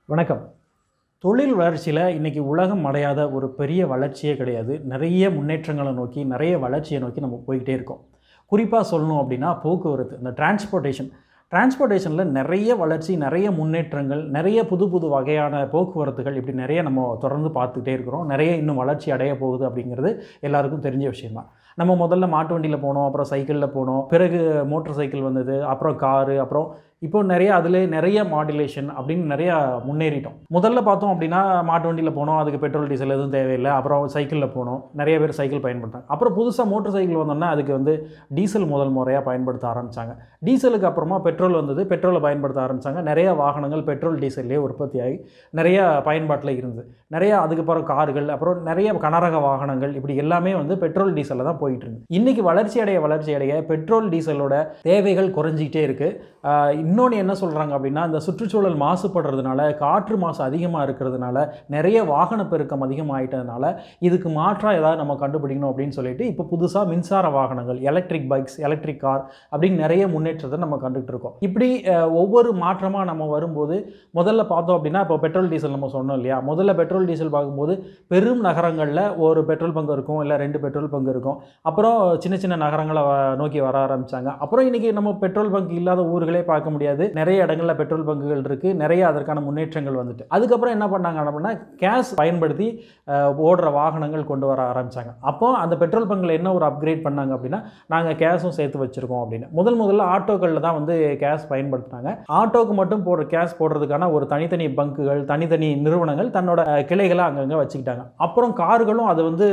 வணக்கம் தொழில் வளர்ச்சியில் இன்றைக்கி உலகம் அடையாத ஒரு பெரிய வளர்ச்சியே கிடையாது நிறைய முன்னேற்றங்களை நோக்கி நிறைய வளர்ச்சியை நோக்கி நம்ம போய்கிட்டே இருக்கோம் குறிப்பாக சொல்லணும் அப்படின்னா போக்குவரத்து இந்த டிரான்ஸ்போர்ட்டேஷன் டிரான்ஸ்போர்ட்டேஷனில் நிறைய வளர்ச்சி நிறைய முன்னேற்றங்கள் நிறைய புது புது வகையான போக்குவரத்துகள் இப்படி நிறைய நம்ம தொடர்ந்து பார்த்துக்கிட்டே இருக்கிறோம் நிறைய இன்னும் வளர்ச்சி அடைய போகுது அப்படிங்கிறது எல்லாருக்கும் தெரிஞ்ச விஷயம்தான் நம்ம முதல்ல மாட்டு வண்டியில் போனோம் அப்புறம் சைக்கிளில் போனோம் பிறகு மோட்டர் சைக்கிள் வந்தது அப்புறம் காரு அப்புறம் இப்போ நிறைய அதில் நிறைய மாடுலேஷன் அப்படின்னு நிறைய முன்னேறிட்டோம் முதல்ல பார்த்தோம் அப்படின்னா மாட்டு வண்டியில் போனோம் அதுக்கு பெட்ரோல் டீசல் எதுவும் தேவையில்லை அப்புறம் சைக்கிளில் போனோம் நிறைய பேர் சைக்கிள் பயன்படுத்தாங்க அப்புறம் புதுசாக மோட்டர் சைக்கிள் வந்தோம்னா அதுக்கு வந்து டீசல் முதல் முறையாக பயன்படுத்த ஆரம்பித்தாங்க டீசலுக்கு அப்புறமா பெட்ரோல் வந்தது பெட்ரோலை பயன்படுத்த ஆரம்பித்தாங்க நிறைய வாகனங்கள் பெட்ரோல் டீசல்லே உற்பத்தியாகி நிறைய பயன்பாட்டில் இருந்தது நிறைய அதுக்கப்புறம் கார்கள் அப்புறம் நிறைய கனரக வாகனங்கள் இப்படி எல்லாமே வந்து பெட்ரோல் டீசலில் தான் போயிட்டு இருந்து இன்றைக்கி வளர்ச்சி அடைய வளர்ச்சி அடைய பெட்ரோல் டீசலோட தேவைகள் குறைஞ்சிக்கிட்டே இருக்குது இன்னொன்று என்ன சொல்கிறாங்க அப்படின்னா இந்த சுற்றுச்சூழல் மாசுபடுறதுனால காற்று மாசு அதிகமாக இருக்கிறதுனால நிறைய வாகன பெருக்கம் அதிகமாகிட்டதுனால இதுக்கு மாற்றாக ஏதாவது நம்ம கண்டுபிடிக்கணும் அப்படின்னு சொல்லிட்டு இப்போ புதுசாக மின்சார வாகனங்கள் எலக்ட்ரிக் பைக்ஸ் எலக்ட்ரிக் கார் அப்படின்னு நிறைய முன்னேற்றத்தை நம்ம கண்டுகிட்டு இருக்கோம் இப்படி அஹ், ஒவ்வொரு மாற்றமாக நம்ம வரும்போது முதல்ல பார்த்தோம் அப்படின்னா இப்போ பெட்ரோல் டீசல் நம்ம சொன்னோம் இல்லையா முதல்ல பெட்ரோல் டீசல் பார்க்கும்போது பெரும் நகரங்களில் ஒரு பெட்ரோல் பங்கு இருக்கும் இல்லை ரெண்டு பெட்ரோல் பங்கு இருக்கும் அப்புறம் சின்ன சின்ன நகரங்களை வ- நோக்கி வர ஆரம்பித்தாங்க அப்புறம் இன்றைக்கி நம்ம பெட்ரோல் பங்க் இல்லாத ஊர்களே பார்க்க முடியாது நிறைய இடங்களில் பெட்ரோல் பங்குகள் இருக்குது நிறைய அதற்கான முன்னேற்றங்கள் வந்துட்டு அதுக்கப்புறம் என்ன பண்ணாங்க அப்படின்னா கேஸ் பயன்படுத்தி அஹ், ஓடுற வாகனங்கள் கொண்டு வர ஆரம்பித்தாங்க அப்போ அந்த பெட்ரோல் பங்கில் என்ன ஒரு அப்கிரேட் பண்ணாங்க அப்படின்னா நாங்கள் கேஸும் சேர்த்து வச்சுருக்கோம் அப்படின்னு முதல் முதல்ல ஆட்டோக்களில் தான் வந்து கேஸ் பயன்படுத்தினாங்க ஆட்டோக்கு மட்டும் போடுற கேஸ் போடுறதுக்கான ஒரு தனித்தனி பங்குகள் தனித்தனி நிறுவனங்கள் தன்னோட அஹ், கிளைகளை அங்கங்கே வச்சுக்கிட்டாங்க அப்புறம் கார்களும் அது வந்து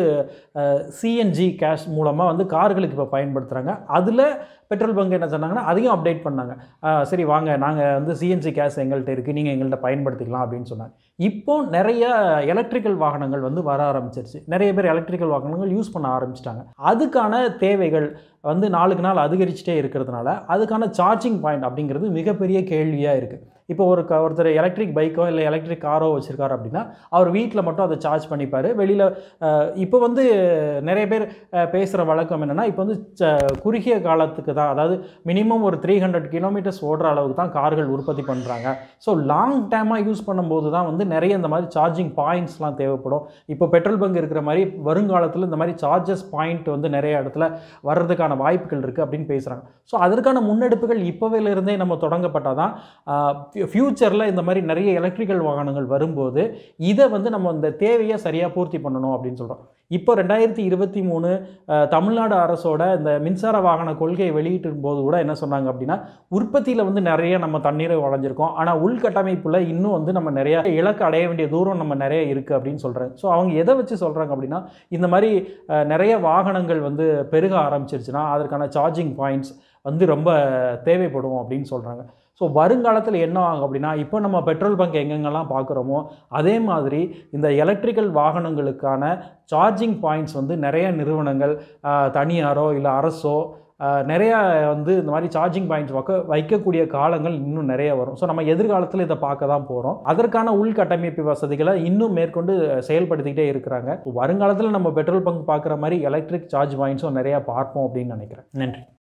சிஎன்ஜி கேஷ் மூலமாக வந்து கார்களுக்கு இப்போ பயன்படுத்துகிறாங்க அதில் பெட்ரோல் பங்க் என்ன சொன்னாங்கன்னா அதையும் அப்டேட் பண்ணாங்க அஹ், சரி வாங்க நாங்கள் வந்து சிஎன்ஜி கேஸ் எங்கள்கிட்ட இருக்குது நீங்கள் எங்கள்கிட்ட பயன்படுத்திக்கலாம் அப்படின்னு சொன்னாங்க இப்போ நிறைய எலக்ட்ரிக்கல் வாகனங்கள் வந்து வர ஆரம்பிச்சிருச்சு நிறைய பேர் எலக்ட்ரிக்கல் வாகனங்கள் யூஸ் பண்ண ஆரம்பிச்சிட்டாங்க அதுக்கான தேவைகள் வந்து நாளுக்கு நாள் அதிகரிச்சுட்டே இருக்கிறதுனால அதுக்கான சார்ஜிங் பாயிண்ட் அப்படிங்கிறது மிகப்பெரிய கேள்வியாக இருக்குது இப்போ ஒரு க- ஒருத்தர் எலக்ட்ரிக் பைக்கோ இல்லை எலக்ட்ரிக் காரோ வச்சுருக்காரு அப்படின்னா அவர் வீட்டில் மட்டும் அதை சார்ஜ் பண்ணிப்பார் வெளியில் இப்போ வந்து நிறைய பேர் பேசுகிற வழக்கம் என்னென்னா இப்போ வந்து ச- குறுகிய காலத்துக்கு தான் அதாவது மினிமம் ஒரு த்ரீ ஹண்ட்ரட் கிலோமீட்டர்ஸ் ஓடுற அளவுக்கு தான் கார்கள் உற்பத்தி பண்ணுறாங்க ஸோ லாங் டைமாக யூஸ் பண்ணும்போது தான் வந்து நிறைய இந்த மாதிரி சார்ஜிங் பாயிண்ட்ஸ்லாம் தேவைப்படும் இப்போ பெட்ரோல் பங்க் இருக்கிற மாதிரி வருங்காலத்தில் இந்த மாதிரி சார்ஜஸ் பாயிண்ட் வந்து நிறைய இடத்துல வர்றதுக்கான வாய்ப்புகள் இருக்குது அப்படின்னு பேசுகிறாங்க ஸோ அதற்கான முன்னெடுப்புகள் இப்போவிலிருந்தே நம்ம தொடங்கப்பட்டால் தான் ஃப்யூச்சரில் இந்த மாதிரி நிறைய எலக்ட்ரிக்கல் வாகனங்கள் வரும்போது இதை வந்து நம்ம இந்த தேவையை சரியாக பூர்த்தி பண்ணணும் அப்படின்னு சொல்கிறோம் இப்போ ரெண்டாயிரத்தி இருபத்தி மூணு தமிழ்நாடு அரசோட இந்த மின்சார வாகன கொள்கையை வெளியிட்டிருக்கும் போது கூட என்ன சொன்னாங்க அப்படின்னா உற்பத்தியில் வந்து நிறைய நம்ம தண்ணீரை வளைஞ்சிருக்கோம் ஆனால் உள்கட்டமைப்பில் இன்னும் வந்து நம்ம நிறைய இலக்கு அடைய வேண்டிய தூரம் நம்ம நிறைய இருக்குது அப்படின்னு சொல்கிறாங்க ஸோ அவங்க எதை வச்சு சொல்கிறாங்க அப்படின்னா இந்த மாதிரி அஹ், நிறைய வாகனங்கள் வந்து பெருக ஆரம்பிச்சிருச்சுன்னா அதற்கான சார்ஜிங் பாயிண்ட்ஸ் வந்து ரொம்ப தேவைப்படும் அப்படின்னு சொல்கிறாங்க ஸோ வருங்காலத்தில் என்ன ஆகும் அப்படின்னா இப்போ நம்ம பெட்ரோல் பங்க் எங்கெங்கெல்லாம் பார்க்குறோமோ அதே மாதிரி இந்த எலக்ட்ரிக்கல் வாகனங்களுக்கான சார்ஜிங் பாயிண்ட்ஸ் வந்து நிறைய நிறுவனங்கள் ஆஹ், தனியாரோ இல்லை அரசோ ஆஹ், நிறைய வந்து இந்த மாதிரி சார்ஜிங் பாயிண்ட்ஸ் வைக்க வைக்கக்கூடிய காலங்கள் இன்னும் நிறைய வரும் ஸோ நம்ம எதிர்காலத்தில் இதை பார்க்க தான் போகிறோம் அதற்கான உள்கட்டமைப்பு வசதிகளை இன்னும் மேற்கொண்டு செயல்படுத்திக்கிட்டே இருக்கிறாங்க வருங்காலத்தில் நம்ம பெட்ரோல் பங்க் பார்க்குற மாதிரி எலக்ட்ரிக் சார்ஜ் பாயிண்ட்ஸும் நிறையா பார்ப்போம் அப்படின்னு நினைக்கிறேன் நன்றி